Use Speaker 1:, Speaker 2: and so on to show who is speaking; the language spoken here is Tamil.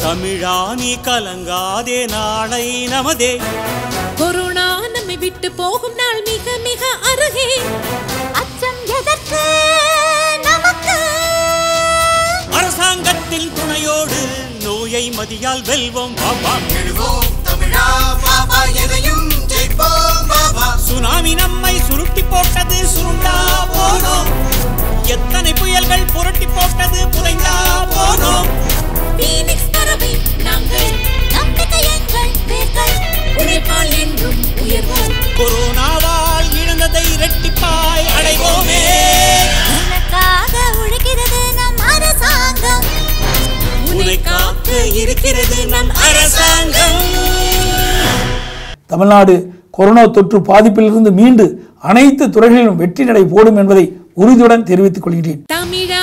Speaker 1: தமிழா நீ கலங்காதே நாளை நமதே
Speaker 2: கொரோனா நம்மை விட்டு போகும் நாள் மிக மிக அருகே
Speaker 3: அச்சம் எதற்கு நமக்கு
Speaker 1: அரசாங்கத்தின் துணையோடு நோயை மதியால் வெல்வோம் பாபா
Speaker 4: எழுவோம் தமிழா பாபா எதையும் ஜெயிப்போம் பாபா
Speaker 1: சுனாமி நம்மை சுருட்டி போட்டது சுருண்டா போனோம் எத்தனை புயல்கள் புரட்டி போட்டது புதைந்தா போனோம்
Speaker 2: பீனிக்ஸ் பறவை நாங்கள்
Speaker 3: நம்பிக்கை எங்கள் வேர்கள்
Speaker 2: உழைப்பால் என்றும் உயர்வோம்
Speaker 1: கொரோனாவால் இழந்ததை இரட்டிப்பாய் அடைவோமே
Speaker 3: உனக்காக உழைக்கிறது நம் அரசாங்கம்
Speaker 1: உன்னை காக்க இருக்கிறது நம் அரசாங்கம்
Speaker 5: தமிழ்நாடு கொரோனா தொற்று பாதிப்பிலிருந்து மீண்டு அனைத்து துறைகளிலும் வெற்றி நடை போடும் என்பதை உறுதியுடன் தெரிவித்துக் கொள்கிறேன்
Speaker 2: தமிழ